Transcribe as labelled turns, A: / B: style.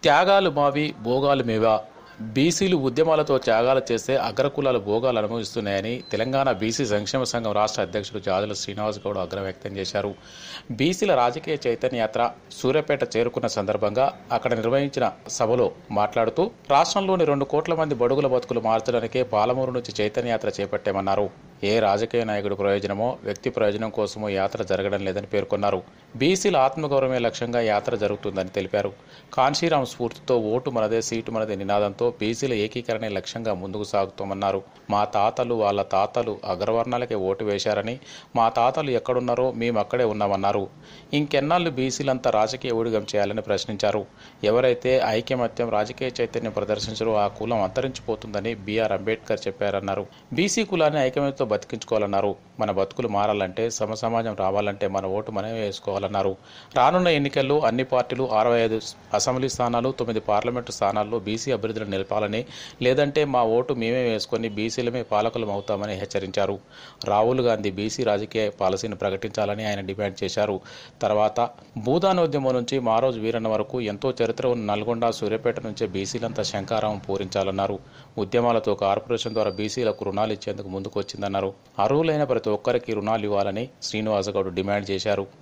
A: త్యాగాలు మావి భోగాలు మేవా బీసీలు ఉద్యమాలతో త్యాగాలు చేస్తే అగ్రకులాలు భోగాలు అనుభవిస్తున్నాయని తెలంగాణ బీసీ సంక్షేమ సంఘం రాష్ట్ర అధ్యక్షుడు జాదుల శ్రీనివాస్ గౌడ్ ఆగ్రహం వ్యక్తం చేశారు బీసీల రాజకీయ చైతన్య యాత్ర సూర్యాపేట చేరుకున్న సందర్భంగా అక్కడ నిర్వహించిన సభలో మాట్లాడుతూ రాష్ట్రంలోని రెండు కోట్ల మంది బడుగుల బతుకులు మార్చడానికే పాలమూరు నుంచి చైతన్య యాత్ర చేపట్టామన్నారు ఏ రాజకీయ నాయకుడి ప్రయోజనమో వ్యక్తి ప్రయోజనం కోసమో యాత్ర జరగడం లేదని పేర్కొన్నారు బీసీల ఆత్మగౌరవమే లక్ష్యంగా యాత్ర జరుగుతుందని తెలిపారు కాన్షీరాం స్ఫూర్తితో ఓటు మనదే సీటు మనదే నినాదంతో బీసీల ఏకీకరణే లక్ష్యంగా ముందుకు సాగుతామన్నారు మా తాతలు వాళ్ళ తాతలు అగ్రవర్ణాలకే ఓటు వేశారని మా తాతలు ఎక్కడున్నారో మేము అక్కడే ఉన్నామన్నారు ఇంకెన్నాళ్ళు బీసీలంతా రాజకీయ ఊడిగం చేయాలని ప్రశ్నించారు ఎవరైతే ఐకమత్యం రాజకీయ చైతన్యం ప్రదర్శించారో ఆ కులం అంతరించిపోతుందని బీఆర్ అంబేద్కర్ చెప్పారన్నారు బీసీ కులాన్ని ఐకమత్యంతో బతికించుకోవాలన్నారు మన బతుకులు మారాలంటే సమ సమాజం రావాలంటే మన ఓటు మనమే వేసుకోవాలన్నారు రానున్న ఎన్నికల్లో అన్ని పార్టీలు అరవై ఐదు అసెంబ్లీ స్థానాలు తొమ్మిది పార్లమెంటు స్థానాల్లో బీసీ అభ్యర్థులను నిలపాలని లేదంటే మా ఓటు మేమే వేసుకొని బీసీలమే పాలకులం అవుతామని హెచ్చరించారు రాహుల్ గాంధీ బీసీ రాజకీయ పాలసీని ప్రకటించాలని ఆయన డిమాండ్ చేశారు తర్వాత భూదానోద్యమం నుంచి మారోజు వీరన్న వరకు ఎంతో చరిత్ర ఉన్న నల్గొండ సూర్యాపేట నుంచే బీసీలంతా శంకారావం పూరించాలన్నారు ఉద్యమాలతో కార్పొరేషన్ ద్వారా బీసీలకు రుణాలు ఇచ్చేందుకు ముందుకు వచ్చిందన్నారు అర్హులైన ప్రతి ఒక్కరికి రుణాలు ఇవ్వాలని శ్రీనివాసగౌడ్ డిమాండ్ చేశారు